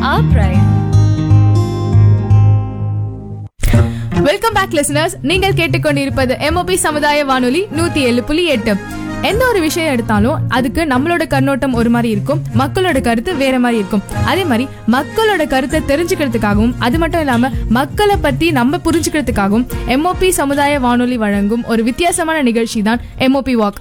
our pride. Welcome back listeners நீங்கள் கேட்டுக்கொண்டிருப்பது MOP சமுதாய வானொலி நூத்தி ஏழு புள்ளி எட்டு எந்த ஒரு விஷயம் எடுத்தாலும் அதுக்கு நம்மளோட கண்ணோட்டம் ஒரு மாதிரி இருக்கும் மக்களோட கருத்து வேற மாதிரி இருக்கும் அதே மாதிரி மக்களோட கருத்தை தெரிஞ்சுக்கிறதுக்காகவும் அது மட்டும் இல்லாம மக்களை பத்தி நம்ம புரிஞ்சுக்கிறதுக்காகவும் எம்ஓபி சமுதாய வானொலி வழங்கும் ஒரு வித்தியாசமான நிகழ்ச்சி தான் எம்ஓபி வாக்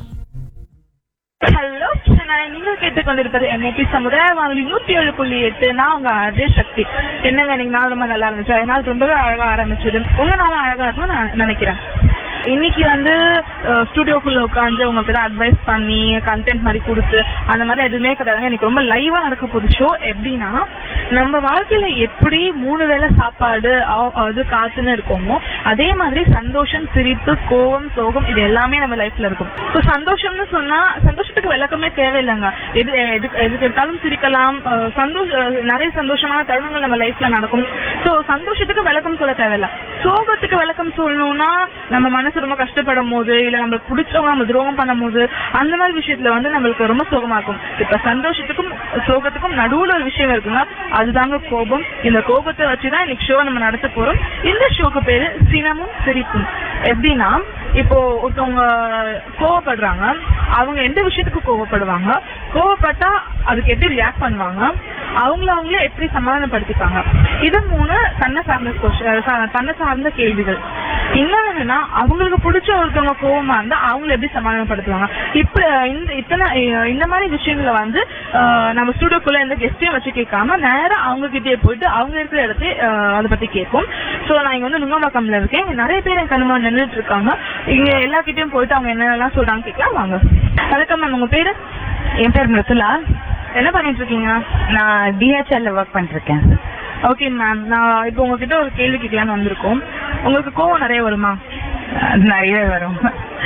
ஹலோ நான் நீங்கள் கேட்டுக்கொண்டிருப்பது எம்ஓபி சமுதாய வானொலி நூத்தி ஏழு புள்ளி எட்டு நான் உங்க அதே சக்தி என்னங்க இன்னைக்கு நாள் ரொம்ப நல்லா இருந்துச்சு அதனால ரொம்பவே அழகா ஆரம்பிச்சது உங்க நாளும் அழகா இருக்கும்னு நான் நினைக்கிறேன் இன்னைக்கு வந்து ஸ்டுடியோக்குள்ள உட்காந்து உங்களுக்கு தான் அட்வைஸ் பண்ணி கண்டென்ட் மாதிரி கொடுத்து அந்த மாதிரி எதுவுமே கிடையாது எனக்கு ரொம்ப லைவா நடக்க போகுது ஷோ எப்படின்னா நம்ம வாழ்க்கையில எப்படி மூணு வேளை சாப்பாடு ஆ- அது காத்துன்னு இருக்கோமோ அதே மாதிரி சந்தோஷம் சிரிப்பு கோவம் சோகம் இது எல்லாமே நம்ம லைஃப்ல இருக்கும் ஸோ சந்தோஷம்னு சொன்னா சந்தோஷத்துக்கு விளக்கமே தேவையில்லைங்க எது எது எதுக்கு எடுத்தாலும் சிரிக்கலாம் அஹ் சந்தோஷ அஹ் நிறைய சந்தோஷமான தருணங்கள் நம்ம லைஃப்ல நடக்கும் ஸோ சந்தோஷத்துக்கு விளக்கம் சொல்ல தேவையில்ல சோகத்துக்கு விளக்கம் சொல்லணும்னா நம்ம மனசு ரொம்ப கஷ்டப்படும் போது இல்ல நம்மளுக்கு பிடிச்சவங்க நம்ம துரோகம் பண்ணும் போது அந்த மாதிரி விஷயத்துல வந்து நம்மளுக்கு ரொம்ப சோகமா இருக்கும் இப்ப சந்தோஷத்துக்கும் சோகத்துக்கும் நடுவுல ஒரு விஷயம் இருக்குங்க அதுதாங்க கோபம் இந்த கோபத்தை வச்சுதான் இன்னைக்கு ஷோ நம்ம நடத்த போறோம் இந்த ஷோக்கு பேரு சினமும் சிரிப்பும் எப்படின்னா இப்போ ஒருத்தவங்க கோவப்படுறாங்க அவங்க எந்த விஷயத்துக்கு கோவப்படுவாங்க கோவப்பட்டா அதுக்கு எப்படி ரியாக்ட் பண்ணுவாங்க அவங்கள அவங்களே எப்படி சமாதானப்படுத்திப்பாங்க இது மூணு தன்னை சார்ந்த question- ச- தன்னை சார்ந்த கேள்விகள் இன்னும் என்னன்னா அவங்களுக்கு பிடிச்ச ஒருத்தவங்க கோவமா இருந்தா அவங்கள எப்படி சமாதானப்படுத்துவாங்க இப்ப இந்த இத்தனை அஹ் இந்த மாதிரி விஷயங்களை வந்து அஹ், நம்ம ஸ்டுடியோக்குள்ள எந்த கெஸ்டையும் வச்சு கேட்காம நேரா அவங்க கிட்டே போயிட்டு அவங்க இருக்கிற இடத்தை அதை பத்தி கேட்போம் சோ நான் இங்க வந்து நுங்கம்பாக்கம்ல இருக்கேன் இங்க நிறைய பேர் என் கண்ணுமா நின்றுட்டு இருக்காங்க இங்க எல்லார்கிட்டயும் போயிட்டு அவங்க என்னெல்லாம் சொல்றாங்க கேட்கலாம் வாங்க வணக்கம் மேம் உங்க பேரு என் பேர் மிருதுலா என்ன பண்ணிட்டு இருக்கீங்க நான் டிஹெச்எல்ல ஒர்க் பண்ணிருக்கேன் ஓகே மேம் நான் இப்போ உங்ககிட்ட ஒரு கேள்வி கேட்கலான்னு வந்திருக்கோம் உங்களுக்கு கோவம் நிறைய வருமா அது நிறைய வரும்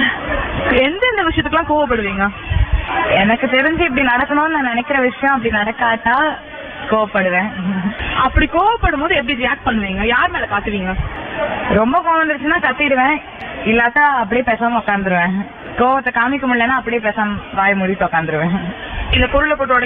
எந்தெந்த விஷயத்துக்குலாம் கோவப்படுவீங்க எனக்கு தெரிஞ்சு இப்படி நடக்கணும்னு நான் நினைக்கிற விஷயம் அப்படி நடக்காட்டா கோவப்படுவேன் அப்படி கோவப்படும் போது எப்படி ரியாக்ட் பண்ணுவீங்க யார் மேல காட்டுவீங்க ரொம்ப கோவம் வந்துருச்சுன்னா கத்திடுவேன் இல்லாட்டா அப்படியே பேசாம உட்காந்துருவேன் கோவத்தை காமிக்க முடியலன்னா அப்படியே பேசாம வாய் மூடிட்டு உட்காந்துருவேன் இந்த பொருளை போட்டு